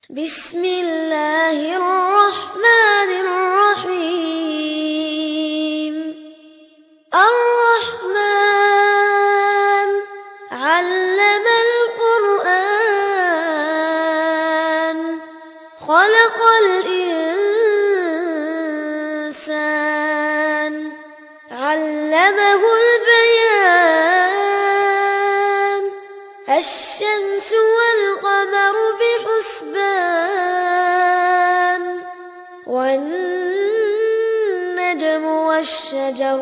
بسم الله الرحمن الرحيم الرحمن علم القرآن خلق الإنسان علمه البيان الشمس والقمر بحسبان والنجم والشجر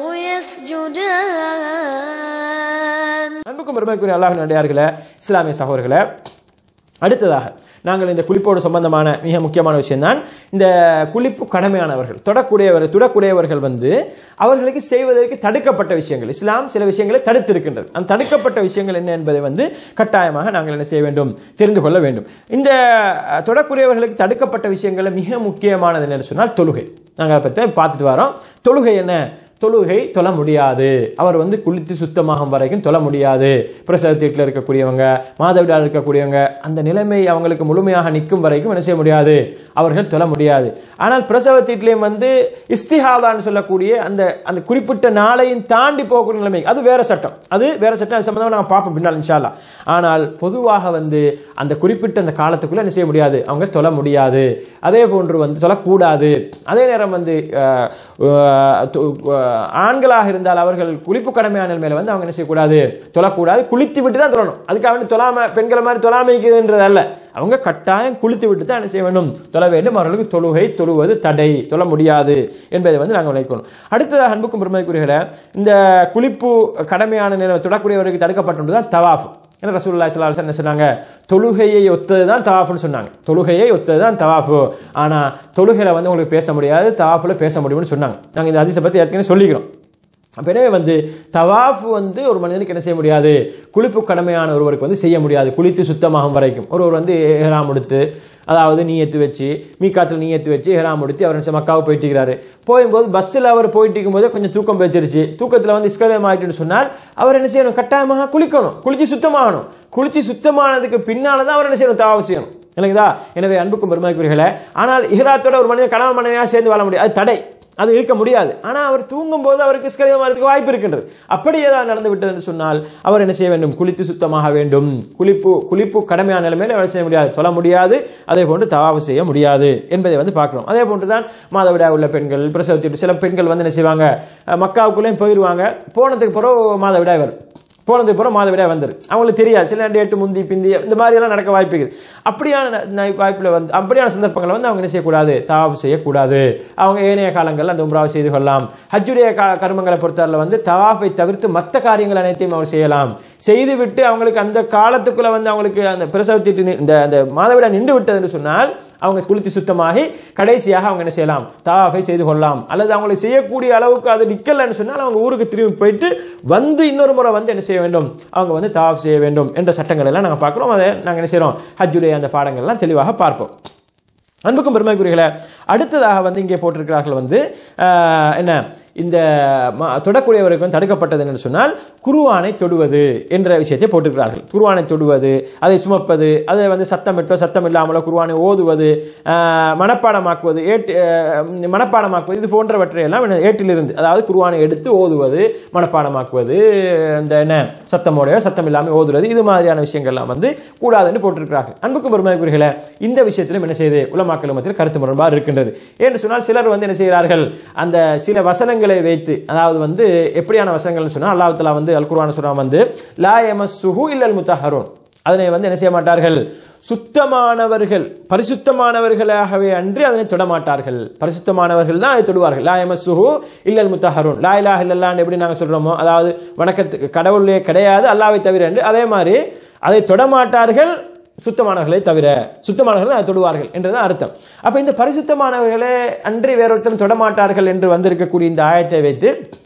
يسجدان அன்புக்கும் பெருமைக்குரிய அல்லாஹ் நடிகார்களே இஸ்லாமிய சகோதரர்களே அடுத்ததாக நாங்கள் இந்த குளிப்போடு சம்பந்தமான மிக முக்கியமான விஷயம்தான் இந்த குளிப்பு கடமையானவர்கள் தொடக்கூடியவர் தொடக்கூடியவர்கள் வந்து அவர்களுக்கு செய்வதற்கு தடுக்கப்பட்ட விஷயங்கள் இஸ்லாம் சில விஷயங்களை தடுத்திருக்கின்றது அந்த தடுக்கப்பட்ட விஷயங்கள் என்ன என்பதை வந்து கட்டாயமாக நாங்கள் என்ன செய்ய வேண்டும் தெரிந்து கொள்ள வேண்டும் இந்த அஹ், தொடக்கூடியவர்களுக்கு தடுக்கப்பட்ட விஷயங்கள் மிக முக்கியமானது என்னன்னு சொன்னால் தொழுகை நாங்கள் அதை பற்றி பார்த்துட்டு வரோம் தொழுகை என்ன தொழுகை தொழ முடியாது அவர் வந்து குளித்து சுத்தமாகும் வரைக்கும் தொழ முடியாது பிரசவ வீட்டில் இருக்கக்கூடியவங்க மாதவிடால் இருக்கக்கூடியவங்க அந்த நிலைமை அவங்களுக்கு முழுமையாக நிற்கும் வரைக்கும் என்ன செய்ய முடியாது அவர்கள் தொழ முடியாது ஆனால் பிரசவ வீட்டிலையும் வந்து இஸ்திஹாதான்னு சொல்லக்கூடிய அந்த அந்த குறிப்பிட்ட நாளையும் தாண்டி போகக்கூடிய நிலைமை அது வேற சட்டம் அது வேற சட்டம் அது சம்பந்தமா நாங்கள் பார்ப்போம் பின்னால் இன்ஷால்லா ஆனால் பொதுவாக வந்து அந்த குறிப்பிட்ட அந்த காலத்துக்குள்ள என்ன செய்ய முடியாது அவங்க தொழ முடியாது அதே போன்று வந்து தொழக்கூடாது அதே நேரம் வந்து அஹ், அஹ், து- அஹ், ஆண்களாக இருந்தால் அவர்கள் குளிப்பு கடமையான மேல வந்து அவங்க என்ன செய்யக்கூடாது தொழக்கூடாது குளித்து விட்டு தான் தொழணும் அதுக்காக வேண்டி தொழாம பெண்களை மாதிரி தொழாமைக்குதுன்றது அல்ல அவங்க கட்டாயம் குளித்து விட்டு தான் என்ன செய்ய வேண்டும் தொழ வேண்டும் அவர்களுக்கு தொழுகை தொழுவது தடை தொழ முடியாது என்பதை வந்து நாங்கள் விளைக்கணும் அடுத்ததாக அன்புக்கும் பெருமைக்குரியவர்களே இந்த குளிப்பு கடமையான நிலை தொடக்கூடியவருக்கு தடுக்கப்பட்டுள்ளது தான் தவாஃப் ஏன்னா ரசூலுல்லாஹி ஸல்லல்லாஹு அலைஹி வஸல்லம் என்ன சொன்னாங்க தொழுகையை ஒத்தது தான் தவாஃப்னு சொன்னாங்க தொழுகையை ஒத்தது தான் தவாஃப் ஆனா தொழுகையில வந்து உங்களுக்கு பேச முடியாது தவாஃப்ல பேச முடியும்னு சொன்னாங்க நாங்க இந்த ஹதீஸை பத்தி ஏற்கனவே சொல்லிக்கிறோம் அப்ப எனவே வந்து தவாஃப் வந்து ஒரு மனிதனுக்கு என்ன செய்ய முடியாது குளிப்பு கடமையான ஒருவருக்கு வந்து செய்ய முடியாது குளித்து சுத்தமாகும் வரைக்கும் ஒருவர் வந்து ஏறாம் எடுத்து அதாவது நீயத்து வச்சு மீக்காத்தில் நீயத்து வச்சு ஏறாம் எடுத்து அவர் என்ன மக்காவை போயிட்டு இருக்கிறாரு போகும்போது பஸ்ஸில் அவர் போயிட்டு இருக்கும்போது கொஞ்சம் தூக்கம் பேச்சிருச்சு தூக்கத்தில் வந்து இஸ்கதம் ஆயிட்டுன்னு சொன்னால் அவர் என்ன செய்யணும் கட்டாயமாக குளிக்கணும் குளிச்சு சுத்தமாகணும் குளிச்சு சுத்தமானதுக்கு பின்னால தான் அவர் என்ன செய்யணும் தவாஃப் செய்யணும் இல்லைங்களா எனவே அன்புக்கும் பெருமைக்குரியர்களே ஆனால் இஹ்ராத்தோட ஒரு மனிதன் கணவன் மனைவியா சேர்ந்து வாழ முடியாது அது தடை அது இருக்க முடியாது ஆனா அவர் தூங்கும் போது அவருக்கு ஸ்கலிதமாகிறதுக்கு வாய்ப்பு இருக்கின்றது அப்படி ஏதாவது நடந்து விட்டது என்று சொன்னால் அவர் என்ன செய்ய வேண்டும் குளித்து சுத்தமாக வேண்டும் குளிப்பு குளிப்பு கடமையான நிலைமையில அவர் செய்ய முடியாது தொழ முடியாது அதே போன்று தவாவு செய்ய முடியாது என்பதை வந்து பார்க்கிறோம் அதே போன்றுதான் மாதவிடாய் உள்ள பெண்கள் பிரசவத்தில் சில பெண்கள் வந்து என்ன செய்வாங்க அஹ், மக்காவுக்குள்ளேயும் போயிடுவாங்க போனதுக்கு பிறகு மாதவிடாய் வரும் போனதுக்கு பிறகு மாதவிடாய் வந்துரு அவங்களுக்கு தெரியாது சில டேட்டு முந்தி பிந்தி இந்த மாதிரி எல்லாம் நடக்க வாய்ப்பு இருக்குது அப்படியான ந- ந- வாய்ப்புல வந்து அப்படியான சந்தர்ப்பங்களை வந்து அவங்க என்ன செய்யக்கூடாது தாவு செய்யக்கூடாது அவங்க ஏனைய காலங்களில் அந்த உம்ராவை செய்து கொள்ளலாம் ஹஜ்ஜுடைய கா- கர்மங்களை பொறுத்தவரை வந்து தவாஃபை தவிர்த்து மற்ற காரியங்கள் அனைத்தையும் அவர் செய்யலாம் செய்துவிட்டு அவங்களுக்கு அந்த காலத்துக்குள்ள வந்து அவங்களுக்கு அந்த பிரசவத்திட்டு நி- இந்த அந்த மாதவிடாய் நின்று விட்டது என்று சொன்னால் அவங்க குளித்து சுத்தமாகி கடைசியாக அவங்க என்ன செய்யலாம் தவாஃபை செய்து கொள்ளலாம் அல்லது அவங்களுக்கு செய்யக்கூடிய அளவுக்கு அது நிக்கலன்னு சொன்னால் அவங்க ஊருக்கு திரும்பி போயிட்டு வந்து இன்னொரு முறை வந்து என்ன செய்ய வேண்டும் அவங்க வந்து தவாஃப் செய்ய வேண்டும் என்ற சட்டங்கள் எல்லாம் நாங்கள் பார்க்குறோம் அதை நாங்கள் என்ன செய்கிறோம் ஹஜ்ஜுடைய அந்த பாடங்கள்லாம் தெளிவாக பார்ப்போம் அன்புக்கும் பெருமைக்குரியர்களே அடுத்ததாக வந்து இங்கே போட்டிருக்கிறார்கள் வந்து ஆஹ், என்ன இந்த ம- தொடக்கூடியவருக்கு வந்து தடுக்கப்பட்டது என்று சொன்னால் குருவானை தொடுவது என்ற விஷயத்தை போட்டிருக்கிறார்கள் குருவானை தொடுவது அதை சுமப்பது அதை வந்து சத்தமிட்டோ சத்தம் இல்லாமலோ குருவானை ஓதுவது ஆஹ், மனப்பாடமாக்குவது ஏட்டு ஆஹ், மனப்பாடமாக்குவது இது போன்றவற்றை எல்லாம் என்ன, ஏட்டிலிருந்து அதாவது குருவானை எடுத்து ஓதுவது மனப்பாடமாக்குவது இந்த என்ன சத்தமோடையோ சத்தம் இல்லாமல் ஓதுவது இது மாதிரியான விஷயங்கள்லாம் வந்து கூடாதுன்னு போட்டிருக்கிறார்கள் அன்புக்கும் பெருமைக்குரியர்களே இந்த விஷயத்திலும் என்ன செய்யுது உலமாக்கள் மத்தியில் கருத்து முரண்பாடு இருக்கின்றது என்று சொன்னால் சிலர் வந்து என்ன செய்கிறார்கள் அந்த சில வசனங்களை வைத்து அதாவது வந்து எப்படியான வசனங்கள்னு சொன்னால் அல்லாஹ் தஆலா வந்து அல் குர்ஆன் சொல்றான் வந்து லா யமஸ்ஸுஹு இல்லல் முத்தஹருன் அதனை வந்து என்ன செய்ய மாட்டார்கள் சுத்தமானவர்கள் பரிசுத்தமானவர்களாகவே அன்றி அதனை தொடமாட்டார்கள் பரிசுத்தமானவர்கள் தான் அதை தொடுவார்கள் லா யமஸ்ஸுஹு இல்லல் முத்தஹருன் லா இலாஹ இல்லல்லாஹ்னு எப்படி நாங்க சொல்றோமோ அதாவது வணக்கத்துக்கு கடவுளே கிடையாது அல்லாஹ்வை தவிர என்று அதே மாதிரி அதை தொடமாட்டார்கள் சுத்தமானவர்களை தவிர சுத்தமானவர்கள் தான் அதை தொடுவார்கள் என்றுதான் அர்த்தம் அப்ப இந்த பரிசுத்தமானவர்களே அன்றி வேறொருத்தரும் தொடமாட்டார்கள் என்று வந்திருக்கக்கூடிய இந்த ஆயத்தை வைத்து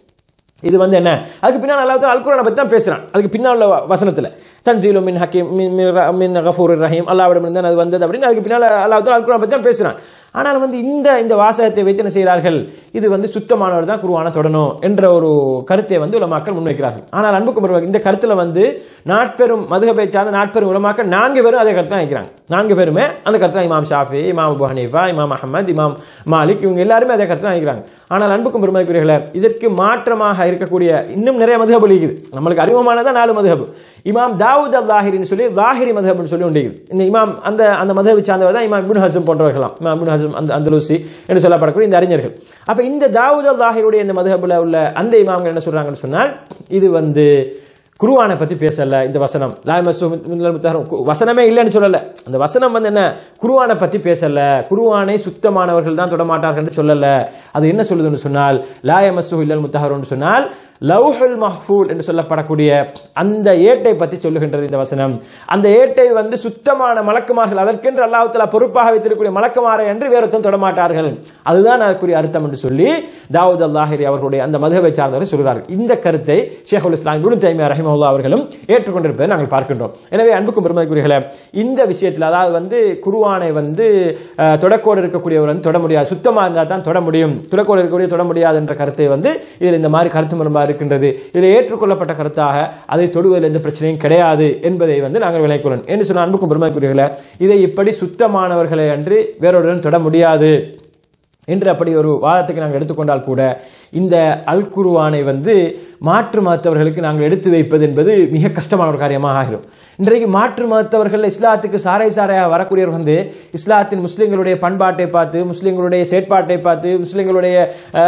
இது வந்து என்ன அதுக்கு பின்னால் அல்லாஹ் அல்குரானை பத்தி தான் பேசுறான் அதுக்கு பின்னால் உள்ள வ- வசனத்துல தன்சீலு மின் ஹக்கீம் மின் மின் ர- மின் கஃபூர் ரஹீம் அல்லாவிடம் இருந்து அது வந்தது அப்படின்னு அதுக்கு பின்னால் அல்லாஹ் அல்குரான் பத்தி தான் பேசுறான் ஆனால் வந்து இந்த இந்த வாசகத்தை வைத்து என்ன செய்கிறார்கள் இது வந்து சுத்தமானவர் தான் குருவான தொடணும் என்ற ஒரு கருத்தை வந்து உலமாக்கள் முன்வைக்கிறார்கள் ஆனால் அன்புக்கு பெருமாள் இந்த கருத்துல வந்து நாட்பெரும் மதுகபை சார்ந்த நாட்பெரும் உலமாக்கள் நான்கு பேரும் அதே கருத்து தான் வைக்கிறாங்க நான்கு பேருமே அந்த கருத்து தான் இமாம் ஷாஃபி இமாம் அபு ஹனீஃபா இமாம் அஹமத் இமாம் மாலிக் இவங்க எல்லாருமே அதே கருத்து தான் வைக்கிறாங்க ஆனால் அன்புக்கும் பெருமதிக்குரியர்களே இதற்கு மாற்றமாக இருக்கக்கூடிய இன்னும் நிறைய மதுகபு இருக்குது நம்மளுக்கு அறிமுகமானதான் நாலு மதுகபு இமாம் தாவூத் அல் லாஹிரின்னு சொல்லி லாஹிரி மதுஹப்னு சொல்லி உண்டு இருக்குது. இந்த இமாம் அந்த அந்த மதுஹபை சார்ந்தவர் தான் இமாம் இப்னு ஹசம் போன்றவர்களாம் இமாம் இப்னு ஹசம் அந்த அந்தலூசி என்று சொல்லப்படக்கூடிய இந்த அறிஞர்கள் அப்ப இந்த தாவூத் அல் லாஹிருடைய இந்த மதுஹபுல உள்ள அந்த இமாம்கள் என்ன சொல்றாங்கன்னு சொன்னால் இது வந்து குருவானை பத்தி பேசல இந்த வசனம் லா யமஸ்ஸு மின்னல் முத்தஹரும். கு- வசனமே இல்லைன்னு சொல்லல அந்த வசனம் வந்து என்ன குருவானை பத்தி பேசல குருவானை சுத்தமானவர்கள் தான் தொடமாட்டார்கள் என்று சொல்லல அது என்ன சொல்லுதுன்னு சொன்னால் லாயமசு இல்லல் முத்தஹருன்னு சொன்னால் லவ்ஹுல் மஹ்ஃபூல் என்று சொல்லப்படக்கூடிய அந்த ஏட்டை பற்றி சொல்லுகின்றது இந்த வசனம் அந்த ஏட்டை வந்து சுத்தமான மலக்குமார்கள் அதற்கென்று அல்லாஹ் தஆலா பொறுப்பாக வைத்திருக்கக்கூடிய மலக்குமாரை என்று வேறொருத்தம் தொடமாட்டார்கள் அதுதான் அதற்குரிய அர்த்தம் என்று சொல்லி தாவூத் அல்லாஹிரி அவர்களுடைய அந்த மதுவை சார்ந்தவர்கள் சொல்கிறார்கள் இந்த கருத்தை ஷேகுல் இஸ்லாம் குனு தைமியா ரஹிமஹுல்லா அவர்களும் ஏற்றுக்கொண்டிருப்பதை நாங்கள் பார்க்கின்றோம் எனவே அன்புக்கும் பெருமதிக்குரியர்களே இந்த விஷயத்தில் அதாவது வந்து குருவானை வந்து அஹ், தொடக்கோடு இருக்கக்கூடியவர் வந்து தொட முடியாது சுத்தமா இருந்தால் தான் தொட முடியும் துடக்கோடு இருக்கக்கூடிய தொட முடியாது என்ற கருத்தை வந்து இதில் இந்த மாதிரி கருத்து முரண்பாடு இருக்கின்றது இதில் ஏற்றுக்கொள்ளப்பட்ட கருத்தாக அதை தொடுவதில் எந்த பிரச்சனையும் கிடையாது என்பதை வந்து நாங்கள் விளைக்கொள்ளணும் என்று சொன்ன அன்புக்கும் பெருமதிக்குரியர்களே இதை இப்படி சுத்தமானவர்களை அன்று வேறொருடன் தொட முடியாது என்று அப்படி ஒரு வாதத்துக்கு நாங்கள் எடுத்துக்கொண்டால் கூட இந்த அல் குருவானை வந்து மாற்று மதத்தவர்களுக்கு நாங்கள் எடுத்து வைப்பது என்பது மிக கஷ்டமான ஒரு காரியமாக ஆகிரும் இன்றைக்கு மாற்று மதத்தவர்கள் இஸ்லாத்துக்கு சாரை சாரையாக வரக்கூடியவர் வந்து இஸ்லாத்தின் முஸ்லிம்களுடைய பண்பாட்டை பார்த்து முஸ்லிம்களுடைய செயற்பாட்டை பார்த்து முஸ்லிம்களுடைய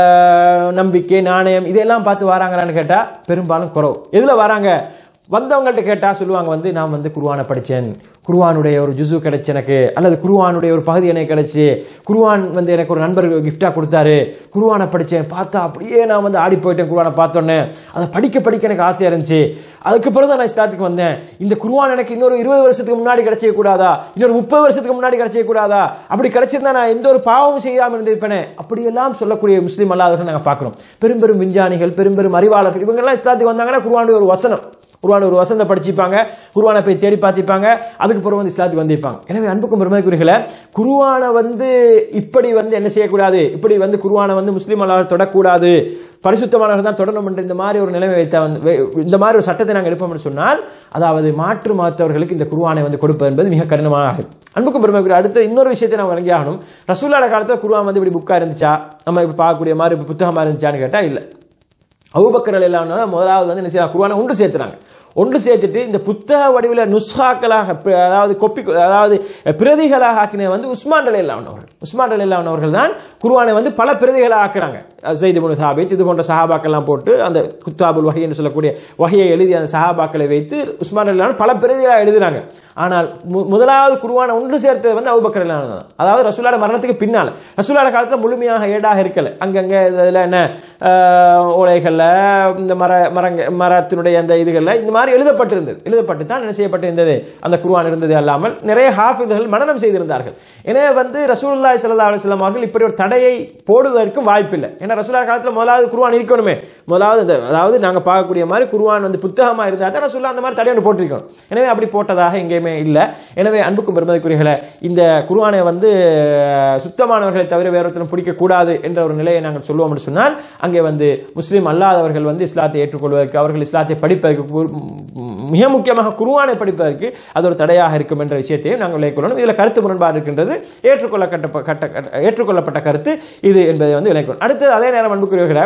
ஆஹ், நம்பிக்கை நாணயம் இதெல்லாம் பார்த்து வராங்களான்னு கேட்டா பெரும்பாலும் குறவு எதுல வராங்க வந்தவங்கள்ட்ட கேட்டா சொல்லுவாங்க வந்து நான் வந்து குருவானை படிச்சேன் குருவானுடைய ஒரு ஜுசு கிடைச்சு எனக்கு அல்லது குருவானுடைய ஒரு பகுதி எனக்கு கிடைச்சு குருவான் வந்து எனக்கு ஒரு நண்பர் கிஃப்டா கொடுத்தாரு குருவானை படிச்சேன் பார்த்தா அப்படியே நான் வந்து ஆடி போயிட்டேன் குருவானை பார்த்தோன்னே அதை படிக்க படிக்க எனக்கு ஆசையா இருந்துச்சு அதுக்கு பிறகு தான் நான் இஸ்லாத்துக்கு வந்தேன் இந்த குருவான் எனக்கு இன்னொரு இருபது வருஷத்துக்கு முன்னாடி கிடைச்சே கூடாதா இன்னொரு முப்பது வருஷத்துக்கு முன்னாடி கிடைச்சே கூடாதா அப்படி கிடைச்சிருந்தா நான் எந்த ஒரு பாவமும் செய்யாமல் இருந்திருப்பேனே அப்படியெல்லாம் சொல்லக்கூடிய முஸ்லீம் அல்லாதவர்கள் நாங்கள் பார்க்கிறோம் பெரும் பெரும் விஞ்ஞானிகள் பெரும் பெரும் அறிவாளர்கள் இவங்கெல்லாம் இஸ்லாத்துக்கு வந்தாங்கன்னா குருவானுடைய ஒரு வசனம் குருவான ஒரு வசந்த படிச்சுப்பாங்க குருவானை போய் தேடி பார்த்திப்பாங்க அதுக்கு பிறகு வந்து இஸ்லாத்துக்கு வந்திருப்பாங்க எனவே அன்புக்கும் பெருமைக்குரியர்களே குருவானை வந்து இப்படி வந்து என்ன செய்யக்கூடாது இப்படி வந்து குருவானை வந்து முஸ்லீம் அல்லாஹ் தொடக்கூடாது பரிசுத்தமானவர்கள் தான் தொடரணும் என்ற இந்த மாதிரி ஒரு நிலைமை வைத்த வந்து வே- இந்த மாதிரி ஒரு சட்டத்தை நாங்கள் எடுப்போம்னு சொன்னால் அதாவது மாற்று மாத்தவர்களுக்கு இந்த குருவானை வந்து கொடுப்பது என்பது மிக கடினமாக ஆகும் அன்புக்கும் பெருமைக்குரிய அடுத்த இன்னொரு விஷயத்தை நாம் வழங்கி ஆகணும் ரசூல்லாட காலத்தில் குருவான் வந்து இப்படி புக்கா இருந்துச்சா நம்ம இப்ப பார்க்கக்கூடிய மாதிரி இப்ப புத்தகமா இருந்துச்சான்னு கேட்டா இல்லை அபுபக்கர் எல்லாம் முதலாவது வந்து என்ன செய்யறாங்க குர்ஆனை ஒன்று சேர்த்துறாங்க ஒன்று சேர்த்துட்டு இந்த புத்தக வடிவில் நுஸ்ஹாக்களாக பி- அதாவது கொப்பி அதாவது பிரதிகளாக ஆக்கின வந்து உஸ்மான் அலி அவர்கள் உஸ்மான் அலி அவர்கள் தான் குர்ஆனை வந்து பல பிரதிகளாக ஆக்குறாங்க சைது முனு சாபித் இது போன்ற சஹாபாக்கெல்லாம் போட்டு அந்த குத்தாபுல் வஹி என்று சொல்லக்கூடிய வகையை எழுதி அந்த சஹாபாக்களை வைத்து உஸ்மான் அலி பல பிரதிகளாக எழுதுறாங்க ஆனால் மு- முதலாவது குருவானை ஒன்று சேர்த்தது வந்து அபுபக்கர் அலி தான் அதாவது ரசூலாட மரணத்துக்கு பின்னால் ரசூலாட காலத்தில் முழுமையாக ஏடாக இருக்கல அங்கங்க இதுல என்ன ஆஹ், ஓலைகள்ல இந்த மர மரங்க மரத்தினுடைய அந்த இதுகள்ல இந்த மாதிரி எழுதப்பட்டிருந்தது எழுதப்பட்டு தான் என்ன செய்யப்பட்டிருந்தது அந்த குர்ஆன் இருந்தது அல்லாமல் நிறைய ஹாஃபிதுகள் மனனம் செய்திருந்தார்கள் எனவே வந்து ரசூலுல்லாஹி ஸல்லல்லாஹு அலைஹி வஸல்லம் அவர்கள் இப்படி ஒரு தடையை போடுவதற்கும் வாய்ப்பில்லை ஏன்னா ரசூலா காலத்தில் முதலாவது குர்ஆன் இருக்கணுமே முதலாவது இந்த- அதாவது நாங்க பார்க்கக்கூடிய மாதிரி குர்ஆன் வந்து புத்தகமா இருந்தா தான் ரசூல்லா அந்த மாதிரி தடை ஒன்று போட்டிருக்கணும் எனவே அப்படி போட்டதாக எங்கேயுமே இல்லை எனவே அன்புக்கும் பெருமதிக்குரியர்களே இந்த குர்ஆனை வந்து அஹ், சுத்தமானவர்களை தவிர வேற ஒருத்தரும் பிடிக்க கூடாது என்ற ஒரு நிலையை நாங்கள் சொல்லுவோம் என்று சொன்னால் அங்கே வந்து முஸ்லீம் அல்லாதவர்கள் வந்து இஸ்லாத்தை ஏற்றுக்கொள்வதற்கு அவர்கள் இஸ்லாத்தை படிப்பதற்கு கு- மிக முக்கியமாக குர்ஆனை படிப்பதற்கு அது ஒரு தடையாக இருக்கும் என்ற விஷயத்தையும் நாங்கள் விளைக்கொள்ளணும் இதில் கருத்து முரண்பாடு இருக்கின்றது ஏற்றுக்கொள்ள கட்ட கட்ட கட்ட- ஏற்றுக்கொள்ளப்பட்ட கருத்து இது என்பதை வந்து விளைக்கணும் அடுத்து அதே நேரம் அன்புக்குரியவர்களை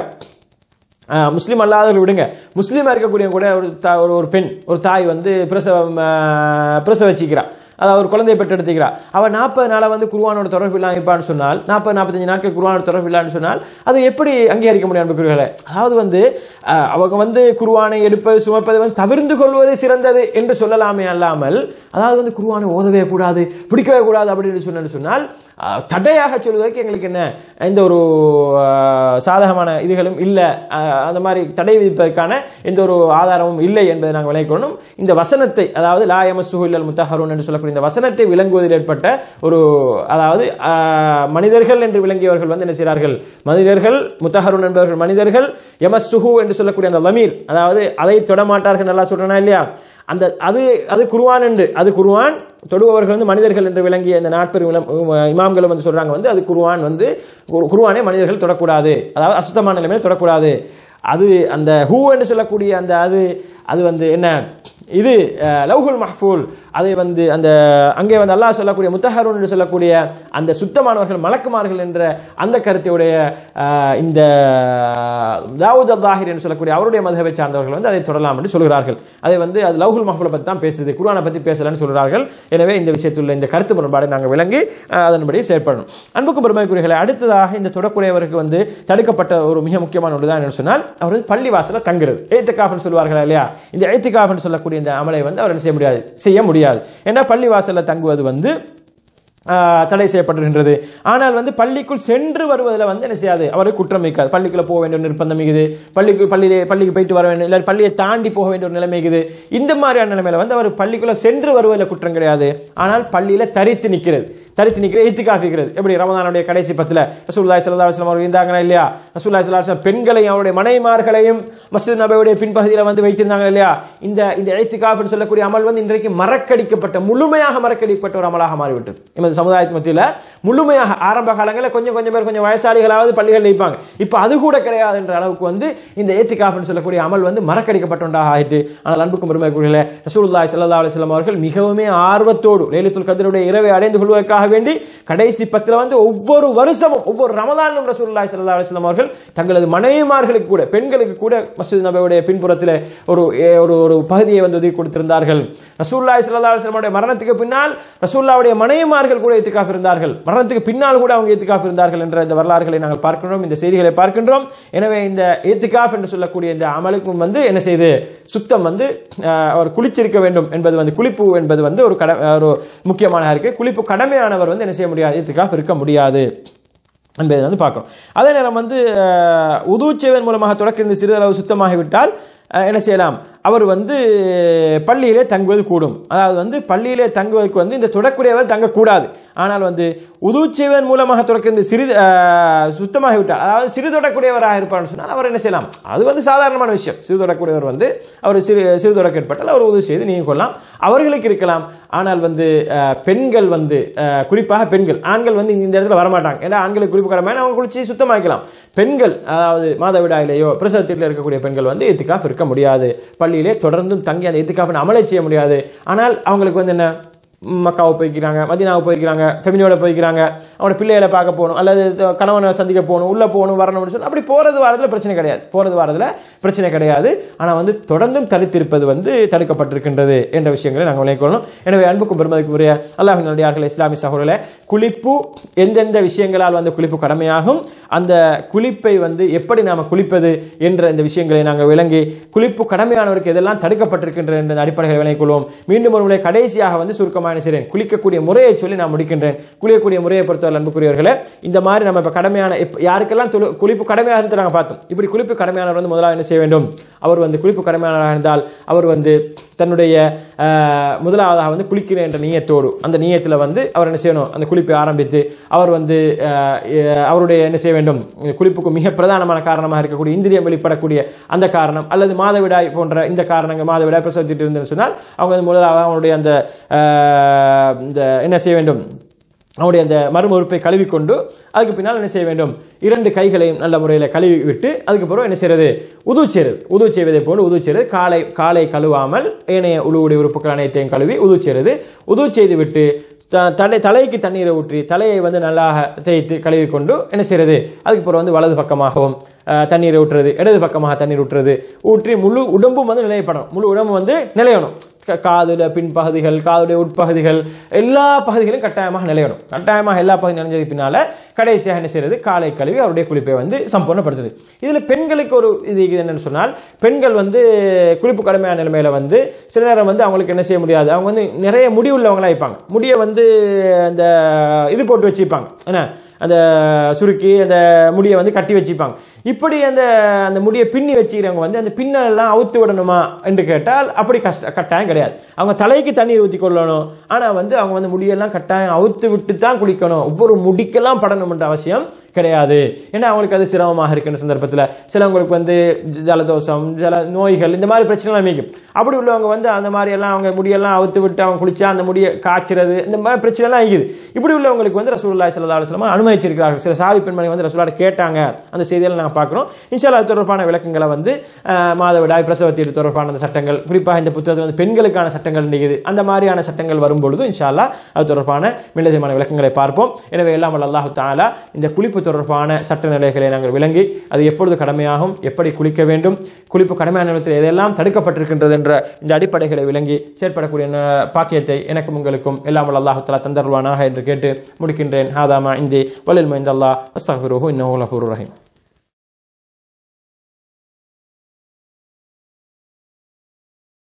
ஆஹ் முஸ்லீம் அல்லாதவர்கள் விடுங்க முஸ்லீமா இருக்கக்கூடிய கூட ஒரு தா- ஒரு ஒரு பெண் ஒரு தாய் வந்து பிரசவம் ஆஹ் பிரசவச்சிக்கிறா அதாவது ஒரு குழந்தையை பெற்றெடுத்துக்கிறா அவள் நாற்பது நாளா வந்து குருவானோட தொடர்பு இல்லாம இருப்பான்னு சொன்னால் நாற்பது நாற்பத்தஞ்சு நாட்கள் குருவானோட தொடர்பு இல்லான்னு சொன்னால் அதை எப்படி அங்கீகரிக்க முடியும் அன்புக்குரியவர்களே அதாவது வந்து ஆஹ் அவங்க வந்து குருவானை எடுப்பது சுமப்பது வந்து தவிர்ந்து கொள்வது சிறந்தது என்று சொல்லலாமே அல்லாமல் அதாவது வந்து குருவானை ஓதவே கூடாது பிடிக்கவே கூடாது அப்படின்னு சொன்னு சொன்னால் ஆஹ் தடையாக சொல்வதற்கு எங்களுக்கு என்ன எந்த ஒரு ஆஹ், சாதகமான இதுகளும் இல்லை அந்த மாதிரி தடை விதிப்பதற்கான எந்த ஒரு ஆதாரமும் இல்லை என்பதை நாங்கள் விளைக்கணும் இந்த வசனத்தை அதாவது லாயம சுகுல்லல் முத்தஹருன் என்று சொல்லக்கூடிய இந்த வசனத்தை விளங்குவதில் ஏற்பட்ட ஒரு அதாவது ஆஹ், மனிதர்கள் என்று விளங்கியவர்கள் வந்து என்ன செய்கிறார்கள் மனிதர்கள் முத்தஹருன் என்பவர்கள் மனிதர்கள் எமஸ் சுஹு என்று சொல்லக்கூடிய அந்த லமீர் அதாவது அதை தொடமாட்டார்கள் நல்லா சொல்றேனா இல்லையா அந்த அது அது குருவான் என்று அது குருவான் தொடுபவர்கள் வந்து மனிதர்கள் என்று விளங்கிய இந்த நாட்பெரும் இளம் இமாம்களும் வந்து சொல்றாங்க வந்து அது குருவான் வந்து குரு- குருவானை மனிதர்கள் தொடக்கூடாது அதாவது அசுத்தமான நிலைமையில தொடக்கூடாது அது அந்த ஹூ என்று சொல்லக்கூடிய அந்த அது அது வந்து என்ன இது அஹ், லவ்ஹுல் மஹ்ஃபூல் அதை வந்து அந்த அங்கே வந்து அல்லாஹ் சொல்லக்கூடிய முத்தஹருன் என்று சொல்லக்கூடிய அந்த சுத்தமானவர்கள் மலக்குமார்கள் என்ற அந்த கருத்தையுடைய அஹ், இந்த தாவூத் அல்லாஹிர் என்று சொல்லக்கூடிய அவருடைய மதகவை சார்ந்தவர்கள் வந்து அதை தொடரலாம் என்று சொல்கிறார்கள் அதை வந்து அது லவ்ஹுல் மஹ்ஃபூலை பற்றி தான் பேசுது குர்ஆனை பற்றி பேசலன்னு சொல்கிறார்கள் எனவே இந்த விஷயத்தில் இந்த கருத்து முரண்பாடை நாங்கள் விளங்கி அஹ், அதன்படி செயற்படணும் அன்புக்கும் பெருமைக்குரியர்களை அடுத்ததாக இந்த தொடக்கூடியவருக்கு வந்து தடுக்கப்பட்ட ஒரு மிக முக்கியமான ஒன்று தான் என்ன சொன்னால் அவர் வந்து பள்ளி வாசல தங்குறது ஏத்துக்காஃப்னு சொல்வார்கள் இல்லையா இந்த ஏத்துக்காஃப்னு சொல்லக்கூடிய இந்த அமலை வந்து அவர் என்ன செய்ய முடியாது செய்ய முடியாது ஏன்னா பள்ளி வாசல்ல தங்குவது வந்து ஆஹ், தடை செய்யப்பட்டிருக்கின்றது ஆனால் வந்து பள்ளிக்குள் சென்று வருவதில் வந்து என்ன செய்யாது அவருக்கு குற்றம் வைக்காது பள்ளிக்குள்ள போக வேண்டிய ஒரு நிர்பந்தம் இருக்குது பள்ளிக்கு பள்ளியிலே பள்ளிக்கு போயிட்டு வர வேண்டும் இல்லை பள்ளியை தாண்டி போக வேண்டிய ஒரு நிலைமை இருக்குது இந்த மாதிரியான நிலைமையில வந்து அவர் பள்ளிக்குள்ள சென்று வருவதில் குற்றம் கிடையாது ஆனால் பள்ளியில தரித்து நிற்கிறது தரித்து நிற்கிற இத்திகாஃபிக்கிறது எப்படி ரமதானுடைய கடைசி பத்துல ரசூலுல்லாஹி ஸல்லல்லாஹு அலைஹி வஸல்லம் அவர்கள் இருந்தாங்களா இல்லையா ரசூலுல்லாஹி ஸல்லல்லாஹு அலைஹி வஸல்லம் பெண்களையும் அவருடைய மனைவிமார்களையும் மஸ்ஜித் நபவியுடைய பின்பகுதியில் வந்து வைத்திருந்தாங்க இல்லையா இந்த இந்த இத்திகாஃப்னு சொல்லக்கூடிய அமல் வந்து இன்றைக்கு மறக்கடிக்கப்பட்ட முழுமையாக மறக்கடிக்கப்பட்ட ஒரு அமலாக மாறிவிட்டது எமது சமுதாயத்து மத்தியில் முழுமையாக ஆரம்ப காலங்களில் கொஞ்சம் கொஞ்சம் பேர் கொஞ்சம் வயசாளிகளாவது பள்ளிகள் வைப்பாங்க இப்போ அது கூட கிடையாது என்ற அளவுக்கு வந்து இந்த ஏத்திகாஃப்னு சொல்லக்கூடிய அமல் வந்து மறக்கடிக்கப்பட்ட ஒன்றாக ஆயிட்டு ஆனால் அன்புக்கும் பெருமைக்குரிய ரசூலுல்லாஹி ஸல்லல்லாஹு அலைஹி வஸல்லம் அவர்கள் மிகவுமே ஆர்வத்தோடு லைலத்துல் கத்ருடைய இரவை அடைந்து கொள்வதற்காக வேண்டி கடைசி பத்துல வந்து ஒவ்வொரு வருஷமும் ஒவ்வொரு ரமதானும் ரசூலுல்லாஹி ஸல்லல்லாஹு அலைஹி வஸல்லம் அவர்கள் தங்களது மனைவிமார்களுக்கு கூட பெண்களுக்கு கூட மஸ்ஜித் நபவியுடைய பின்புறத்தில் ஒரு ஏ- ஒரு ஒரு பகுதியை வந்து ஒதுக்கி கொடுத்திருந்தார்கள் ரசூலுல்லாஹி ஸல்லல்லாஹு அலைஹி வஸல்லம் மரணத்துக்கு பின்னால் ரசூலுல்லாஹ்வுடைய மனைவிமார்கள் கூட இத்திகாஃப் இருந்தார்கள் மரணத்துக்கு பின்னால் கூட அவங்க இத்திகாஃப் இருந்தார்கள் என்ற இந்த வரலாறுகளை நாங்கள் பார்க்கின்றோம் இந்த செய்திகளை பார்க்கின்றோம் எனவே இந்த இத்திகாஃப் என்று சொல்லக்கூடிய இந்த அமலுக்கும் வந்து என்ன செய்து சுத்தம் வந்து அஹ், அவர் குளிச்சிருக்க வேண்டும் என்பது வந்து குளிப்பு என்பது வந்து ஒரு கட ஒரு முக்கியமான இருக்கு குளிப்பு கடமையானவர் வந்து என்ன செய்ய முடியாது இத்திகாஃப் இருக்க முடியாது என்பதை வந்து பார்க்கும் அதே நேரம் வந்து அஹ், உது செய்வதன் மூலமாக தொடக்கிருந்து சிறிதளவு சுத்தமாகிவிட்டால் அஹ், என்ன செய்யலாம் அவர் வந்து பள்ளியிலே தங்குவது கூடும் அதாவது வந்து பள்ளியிலே தங்குவதற்கு வந்து இந்த தொடக்கூடியவர் தங்கக்கூடாது ஆனால் வந்து உது செய்வதன் மூலமாக தொடக்கிருந்து சிறு அஹ், சுத்தமாகிவிட்டால் அதாவது சிறு தொடக்கூடியவராக இருப்பார்னு சொன்னால் அவர் என்ன செய்யலாம் அது வந்து சாதாரணமான விஷயம் சிறு தொடக்கூடியவர் வந்து அவர் சிறு சிறு தொடக்க ஏற்பட்டால் அவர் உதவி செய்து நீங்க கொள்ளலாம் அவர்களுக்கு இருக்கலாம் ஆனால் வந்து அஹ், பெண்கள் வந்து அஹ், குறிப்பாக பெண்கள் ஆண்கள் வந்து இந்த இடத்துல வரமாட்டாங்க ஏன்னா ஆண்களுக்கு குறிப்பு கடமை அவங்க குளிச்சு சுத்தமாக்கலாம் பெண்கள் அதாவது மாதவிடாயிலேயோ பிரசவத்தில் இருக்கக்கூடிய பெண்கள் வந்து இத்திகாஃப் இருக்க முடியாது பள்ளியிலே தொடர்ந்தும் தங்கி அந்த இத்திகாஃப் அமலை செய்ய முடியாது ஆனால் அவங்களுக்கு வந்து என்ன மக்காவை போய்க்கிறாங்க மதினாவை போய்க்கிறாங்க ஃபெமினியோட போய்க்கிறாங்க அவனோட பிள்ளைகளை பார்க்க போகணும் அல்லது த- கணவனை சந்திக்க போகணும் உள்ள போகணும் வரணும்னு சொல்லி அப்படி போறது வாரத்துல பிரச்சனை கிடையாது போறது வாரத்துல பிரச்சனை கிடையாது ஆனா வந்து தொடர்ந்தும் தடுத்திருப்பது வந்து தடுக்கப்பட்டிருக்கின்றது என்ற விஷயங்களை நாங்கள் விளைக்கொள்ளணும் எனவே அன்புக்கும் பெருமதிக்குரிய அல்லாஹின் நடிகார்கள் இஸ்லாமிய சகோதரர்களே குளிப்பு எந்தெந்த விஷயங்களால் வந்து குளிப்பு கடமையாகும் அந்த குளிப்பை வந்து எப்படி நாம குளிப்பது என்ற இந்த விஷயங்களை நாங்கள் விளங்கி குளிப்பு கடமையானவருக்கு எதெல்லாம் தடுக்கப்பட்டிருக்கின்ற என்ற அடிப்படைகளை விளங்கிக் கொள்வோம் மீண்டும் ஒரு முறை கடைசியாக வந்து சுருக்கமாக என்ன செய்றேன் குளிக்கக்கூடிய முறையை சொல்லி நான் முடிக்கின்றேன் குளிக்கக்கூடிய முறையை பொறுத்தவரை அன்புக்குரியவர்களே இந்த மாதிரி நம்ம இப்ப கடமையான இப்ப யாருக்கெல்லாம் தொழு- குளிப்பு கடமையாக இருந்து நாங்கள் பார்த்தோம் இப்படி குளிப்பு கடமையானவர் வந்து முதலாக என்ன செய்ய வேண்டும் அவர் வந்து குளிப்பு கடமையானவராக இருந்தால் அவர் வந்து தன்னுடைய அஹ், முதலாவதாக வந்து குளிக்கிறேன் என்ற நீயத்தோடு அந்த நீயத்தில் வந்து அவர் என்ன செய்யணும் அந்த குளிப்பை ஆரம்பித்து அவர் வந்து அஹ், அஹ், அவருடைய என்ன செய்ய வேண்டும் குளிப்புக்கு மிக பிரதானமான காரணமாக இருக்கக்கூடிய இந்திரியம் வெளிப்படக்கூடிய அந்த காரணம் அல்லது மாதவிடாய் போன்ற இந்த காரணங்கள் மாதவிடாய் பிரசவத்திட்டு இருந்துன்னு சொன்னால் அவங்க வந்து முதலாக அவங்களுடைய அந்த அஹ், இந்த என்ன செய்ய வேண்டும் அவருடைய அந்த மறுமறுப்பை கழுவிக்கொண்டு அதுக்கு பின்னால் என்ன செய்ய வேண்டும் இரண்டு கைகளையும் நல்ல முறையில் கழுவி விட்டு அதுக்கு பிறகு என்ன செய்யறது உது செய்வது உது செய்வதை போன்று உது செய்வது காலை காலை கழுவாமல் ஏனைய உழுவுடைய உறுப்புகள் அனைத்தையும் கழுவி உது செய்வது உது செய்து விட்டு த- தலை தலைக்கு தண்ணீரை ஊற்றி தலையை வந்து நல்லா தேய்த்து கழுவி கொண்டு என்ன செய்யறது அதுக்கு பிறகு வந்து வலது பக்கமாகவும் அஹ், தண்ணீரை ஊற்றுறது இடது பக்கமாக தண்ணீர் ஊற்றுறது ஊற்றி முழு உடம்பும் வந்து நிலைப்படணும் முழு உடம்பு வந்து நிலையணும் க- காதுல பின்பகுதிகள் காதுடைய உட்பகுதிகள் எல்லா பகுதிகளும் கட்டாயமாக நிலையணும் கட்டாயமாக எல்லா பகுதியும் நினைஞ்சதுக்கு பின்னால கடைசியாக என்ன செய்யறது காலை கழுவி அவருடைய குளிப்பை வந்து சம்பூர்ணப்படுத்துது இதுல பெண்களுக்கு ஒரு இது இது என்னன்னு சொன்னால் பெண்கள் வந்து குளிப்பு கடமையான நிலைமையில வந்து சில நேரம் வந்து அவங்களுக்கு என்ன செய்ய முடியாது அவங்க வந்து நிறைய முடி உள்ளவங்களா இருப்பாங்க முடியை வந்து அந்த இது போட்டு வச்சுப்பாங்க என்ன அந்த சுருக்கி அந்த முடியை வந்து கட்டி வச்சுப்பாங்க இப்படி அந்த அந்த முடியை பின்னி வச்சுக்கிறவங்க வந்து அந்த பின்னல் எல்லாம் அவுத்து விடணுமா என்று கேட்டால் அப்படி கஷ்ட கட்டாயம் கிடையாது அவங்க தலைக்கு தண்ணீர் ஊற்றி கொள்ளணும் ஆனா வந்து அவங்க வந்து முடியெல்லாம் கட்டாயம் அவுத்து விட்டு தான் குளிக்கணும் ஒவ்வொரு முடிக்கெல்லாம் படணும்ன்ற அவசியம் கிடையாது ஏன்னா அவங்களுக்கு அது சிரமமாக இருக்கின்ற சந்தர்ப்பத்தில் சிலவங்களுக்கு வந்து ஜ- ஜலதோஷம் ஜல நோய்கள் இந்த மாதிரி பிரச்சனைலாம் அமைக்கும் அப்படி உள்ளவங்க வந்து அந்த மாதிரி எல்லாம் அவங்க முடியெல்லாம் அவுத்து விட்டு அவங்க குளிச்சா அந்த முடியை காய்ச்சறது இந்த மாதிரி பிரச்சனை எல்லாம் ஆகிக்குது இப்படி உள்ளவங்களுக்கு வந்து ரசூலுல்லாஹி ஸல்லல்லாஹு அலைஹி வஸல்லம் அனுமதிச்சிருக்கிறார்கள் சில சாவி பெண்மணி வந்து ரசூலாட்ட கேட்டாங்க அந்த செய்தியெல்லாம் நாங்கள் பார்க்குறோம் இன்ஷால்லா அது தொடர்பான விளக்கங்களை வந்து அஹ், மாதவிடாய் பிரசவத்தீடு தொடர்பான அந்த சட்டங்கள் குறிப்பாக இந்த புத்தகத்தில் வந்து பெண்களுக்கான சட்டங்கள் இருக்குது அந்த மாதிரியான சட்டங்கள் வரும்பொழுது இன்ஷால்லா அது தொடர்பான மில்லதமான விளக்கங்களை பார்ப்போம் எனவே எல்லாம் வல்ல அல்லாஹு தாலா இந்த குளிப்பு தொடர்பான சட்ட நிலைகளை நாங்கள் விளங்கி அது எப்பொழுது கடமையாகும் எப்படி குளிக்க வேண்டும் குளிப்பு கடமையான நிலத்தில் எதெல்லாம் தடுக்கப்பட்டிருக்கின்றது என்ற இந்த அடிப்படைகளை விளங்கி செயற்படக்கூடிய ந- பாக்கியத்தை எனக்கும் உங்களுக்கும் எல்லாம் வல்ல அல்லாஹு தாலா தந்தருவானாக என்று கேட்டு முடிக்கின்றேன் ஹாதாமா இந்தி வலில் மைந்தல்லா அஸ்தகுருஹு இன்னஹு லஃபூர் ரஹீம்